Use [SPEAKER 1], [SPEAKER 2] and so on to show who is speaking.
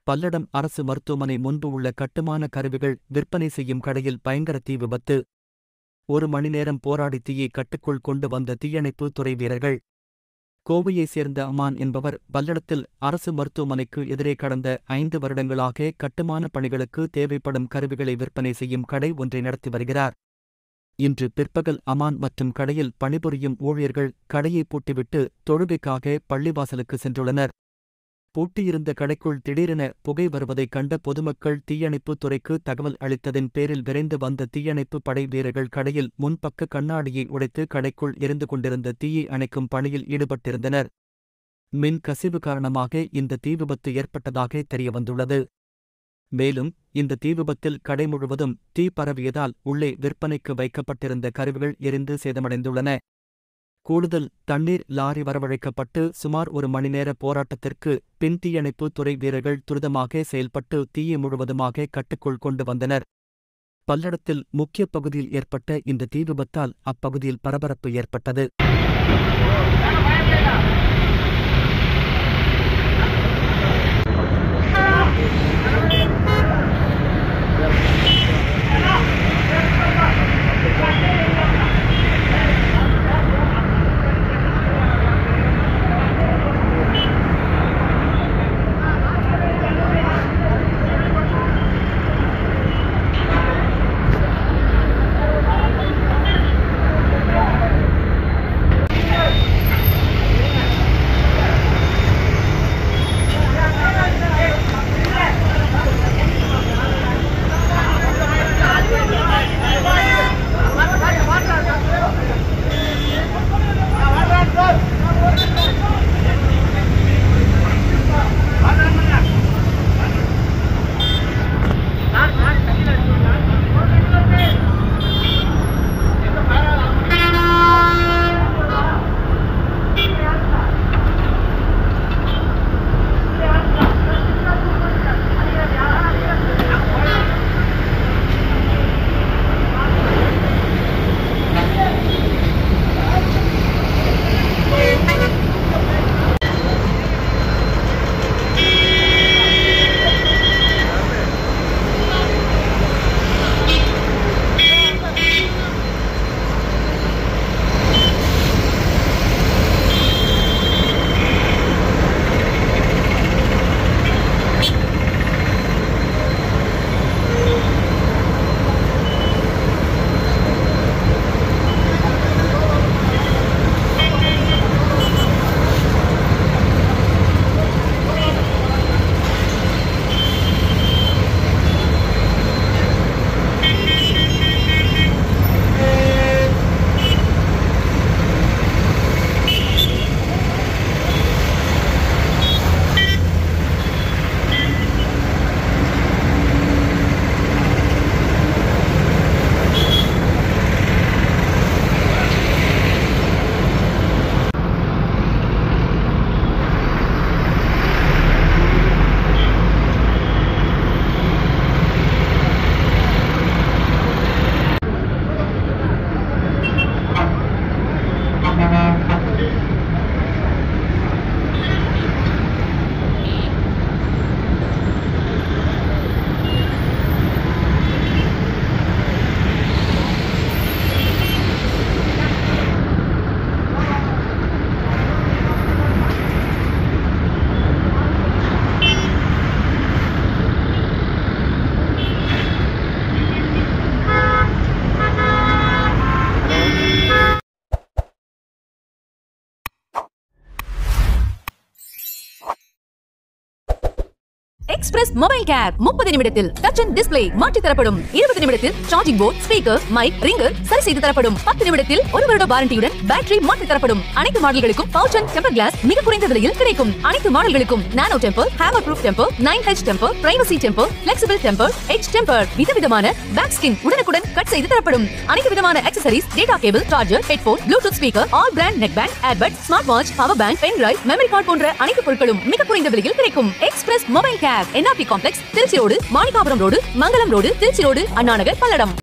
[SPEAKER 1] பல்லடம் அரசு மருத்துவமனை முன்பு உள்ள கட்டுமான கருவிகள் விற்பனை செய்யும் கடையில் பயங்கர தீ விபத்து ஒரு மணி நேரம் போராடி தீயை கட்டுக்குள் கொண்டு வந்த தீயணைப்பு துறை வீரர்கள் கோவையைச் சேர்ந்த அமான் என்பவர் பல்லடத்தில் அரசு மருத்துவமனைக்கு எதிரே கடந்த ஐந்து வருடங்களாக கட்டுமான பணிகளுக்கு தேவைப்படும் கருவிகளை விற்பனை செய்யும் கடை ஒன்றை நடத்தி வருகிறார் இன்று பிற்பகல் அமான் மற்றும் கடையில் பணிபுரியும் ஊழியர்கள் கடையை பூட்டிவிட்டு தொழுகைக்காக பள்ளிவாசலுக்கு சென்றுள்ளனர் பூட்டியிருந்த கடைக்குள் திடீரென புகை வருவதைக் கண்ட பொதுமக்கள் தீயணைப்புத் துறைக்கு தகவல் அளித்ததின் பேரில் விரைந்து வந்த தீயணைப்பு படை வீரர்கள் கடையில் முன்பக்க கண்ணாடியை உடைத்து கடைக்குள் எரிந்து கொண்டிருந்த தீயை அணைக்கும் பணியில் ஈடுபட்டிருந்தனர் மின் கசிவு காரணமாக இந்த தீ விபத்து ஏற்பட்டதாக தெரியவந்துள்ளது மேலும் இந்த தீ விபத்தில் கடை முழுவதும் தீ பரவியதால் உள்ளே விற்பனைக்கு வைக்கப்பட்டிருந்த கருவிகள் எரிந்து சேதமடைந்துள்ளன கூடுதல் தண்ணீர் லாரி வரவழைக்கப்பட்டு சுமார் ஒரு மணி நேர போராட்டத்திற்கு பின் தீயணைப்பு துறை வீரர்கள் துரிதமாக செயல்பட்டு தீயை முழுவதுமாக கட்டுக்குள் கொண்டு வந்தனர் பல்லடத்தில் முக்கிய பகுதியில் ஏற்பட்ட இந்த தீ விபத்தால் அப்பகுதியில் பரபரப்பு ஏற்பட்டது
[SPEAKER 2] எக்ஸ்பிரஸ் மொபைல் கேர் முப்பது நிமிடத்தில் டச் அண்ட் டிஸ்பிளே மாற்றி தரப்படும் இருபது நிமிடத்தில் charging port speaker mic ringer சரி செய்து தரப்படும் பத்து நிமிடத்தில் ஒரு வருட வாரண்டியுடன் பேட்டரி மாற்றி தரப்படும் அனைத்து மாடல்களுக்கும் பவுச் அண்ட் டெம்பர் கிளாஸ் மிக குறைந்த விலையில் கிடைக்கும் அனைத்து மாடல்களுக்கும் nano temper hammer proof temper nine H temper privacy temper flexible temper H temper விதவிதமான பேக் ஸ்கின் உடனுக்குடன் கட் செய்து தரப்படும் அனைத்து விதமான accessories data cable charger headphone bluetooth speaker all brand neck band airpod smart watch power bank pen drive memory card போன்ற அனைத்து பொருட்களும் மிக குறைந்த விலையில் கிடைக்கும் express mobile care NRB complex Trichy road Manikkapuram road Mangalam road Trichy road Anna Nagar Palladam